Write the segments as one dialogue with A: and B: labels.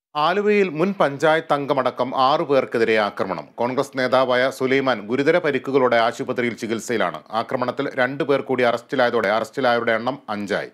A: ആലുവയിൽ മുൻ പഞ്ചായത്ത് അംഗമടക്കം ആറു പേർക്കെതിരെ ആക്രമണം കോൺഗ്രസ് നേതാവായ സുലൈമാൻ ഗുരുതര പരിക്കുകളോടെ ആശുപത്രിയിൽ ചികിത്സയിലാണ് ആക്രമണത്തിൽ രണ്ടു പേർ കൂടി അറസ്റ്റിലായതോടെ അറസ്റ്റിലായവരുടെ എണ്ണം അഞ്ചായി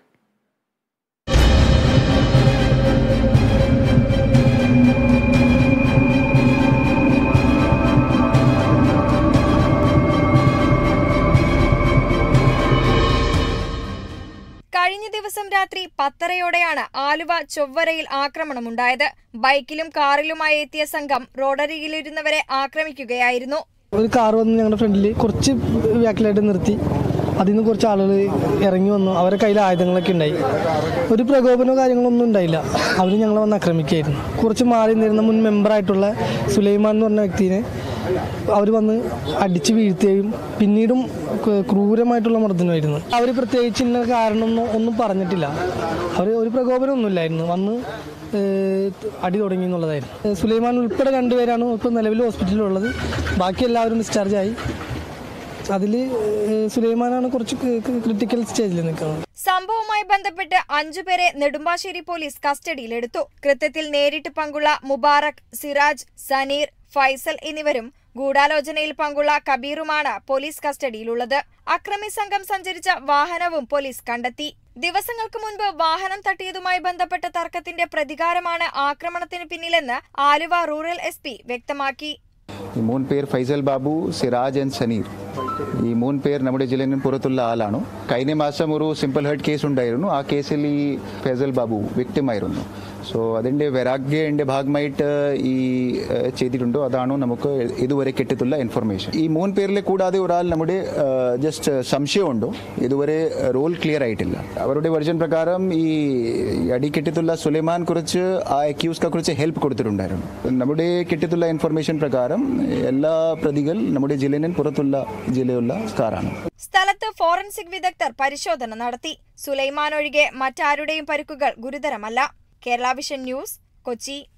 B: കഴിഞ്ഞ ദിവസം രാത്രി പത്തരയോടെയാണ് ആലുവ ചൊവ്വരയിൽ ആക്രമണമുണ്ടായത് ബൈക്കിലും കാറിലുമായി എത്തിയ സംഘം റോഡരികിലിരുന്നവരെ ആക്രമിക്കുകയായിരുന്നു
C: ഒരു കാർ വന്ന് ഞങ്ങളുടെ ഫ്രണ്ടിൽ കുറച്ച് ബാക്കിലായിട്ട് നിർത്തി അതിൽ നിന്ന് കുറച്ച് ആളുകൾ ഇറങ്ങി വന്നു അവരുടെ കയ്യിൽ ആയുധങ്ങളൊക്കെ ഉണ്ടായി ഒരു പ്രകോപനമോ കാര്യങ്ങളോ ഒന്നും ഉണ്ടായില്ല അവർ ഞങ്ങളെ വന്ന് ആക്രമിക്കുകയായിരുന്നു കുറച്ച് മാറി നിന്നിരുന്ന മുൻ മെമ്പറായിട്ടുള്ള സുലൈമാൻ എന്ന് പറഞ്ഞ വ്യക്തിനെ അവർ വന്ന് അടിച്ച് വീഴ്ത്തുകയും പിന്നീടും ക്രൂ- ക്രൂരമായിട്ടുള്ള മർദ്ദനമായിരുന്നു അവർ പ്രത്യേകിച്ച് ഇന്ന കാരണമൊന്നും ഒന്നും പറഞ്ഞിട്ടില്ല അവർ ഒരു പ്രകോപനമൊന്നുമില്ലായിരുന്നു വന്ന് ഏഹ്, അടി തുടങ്ങി എന്നുള്ളതായിരുന്നു ഏഹ്, സുലൈമാൻ ഉൾപ്പെടെ രണ്ടുപേരാണ് ഇപ്പോൾ നിലവിൽ ഹോസ്പിറ്റലിലുള്ളത് ബാക്കി എല്ലാവരും ഡിസ്ചാർജ് ആയി അതിൽ സുലൈമാനാണ് കുറച്ച് ക്രിട്ടിക്കൽ സ്റ്റേജിൽ നിൽക്കുന്നത്
B: സംഭവവുമായി ബന്ധപ്പെട്ട് അഞ്ചുപേരെ നെടുമ്പാശ്ശേരി പോലീസ് കസ്റ്റഡിയിലെടുത്തു കൃത്യത്തിൽ നേരിട്ട് പങ്കുള്ള മുബാറക് സിറാജ് സനീർ ഫൈസൽ എന്നിവരും ഗൂഢാലോചനയിൽ പങ്കുള്ള കബീറുമാണ് പോലീസ് കസ്റ്റഡിയിലുള്ളത് അക്രമി സംഘം സഞ്ചരിച്ച വാഹനവും പോലീസ് കണ്ടെത്തി ദിവസങ്ങൾക്ക് മുൻപ് വാഹനം തട്ടിയതുമായി ബന്ധപ്പെട്ട തർക്കത്തിന്റെ പ്രതികാരമാണ് ആക്രമണത്തിന് പിന്നിലെന്ന് ആലുവ റൂറൽ എസ് വ്യക്തമാക്കി
D: ഈ മൂന്ന് പേർ ഫൈസൽ ബാബു സിറാജ് ആൻഡ് സനീർ ഈ മൂന്ന് പേർ നമ്മുടെ ജില്ലയിൽ പുറത്തുള്ള ആളാണ് കഴിഞ്ഞ മാസം ഒരു സിമ്പിൾ ഹേർട്ട് കേസ് ഉണ്ടായിരുന്നു ആ കേസിൽ ഈ ഫൈസൽ ബാബു വിക്ടിം ആയിരുന്നു സോ അതിൻ്റെ വൈരാഗ്യൻ്റെ ഭാഗമായിട്ട് ഈ ഏഹ്, ചെയ്തിട്ടുണ്ടോ അതാണോ നമുക്ക് ഇതുവരെ കിട്ടിയിട്ടുള്ള ഇൻഫർമേഷൻ ഈ മൂന്ന് പേരിലെ കൂടാതെ ഒരാൾ നമ്മുടെ ജസ്റ്റ് സംശയമുണ്ടോ ഇതുവരെ റോൾ ക്ലിയർ ആയിട്ടില്ല അവരുടെ വെർജൻ പ്രകാരം ഈ അടി കിട്ടിയിട്ടുള്ള സുലൈമാൻ കുറിച്ച് ആ അക്യൂസ്ക കുറിച്ച് ഹെൽപ്പ് കൊടുത്തിട്ടുണ്ടായിരുന്നു നമ്മുടെ കിട്ടിയിട്ടുള്ള ഇൻഫർമേഷൻ പ്രകാരം എല്ലാ പ്രതികൾ നമ്മുടെ ജില്ലയിൽ പുറത്തുള്ള ജില്ലയുള്ള കാറാണ്
B: സ്ഥലത്ത് ഫോറൻസിക് വിദഗ്ധർ പരിശോധന നടത്തി സുലൈമാൻ ഒഴികെ മറ്റാരുടെയും പരിക്കുകൾ ഗുരുതരമല്ല കേരള വിഷൻ ന്യൂസ് കൊച്ചി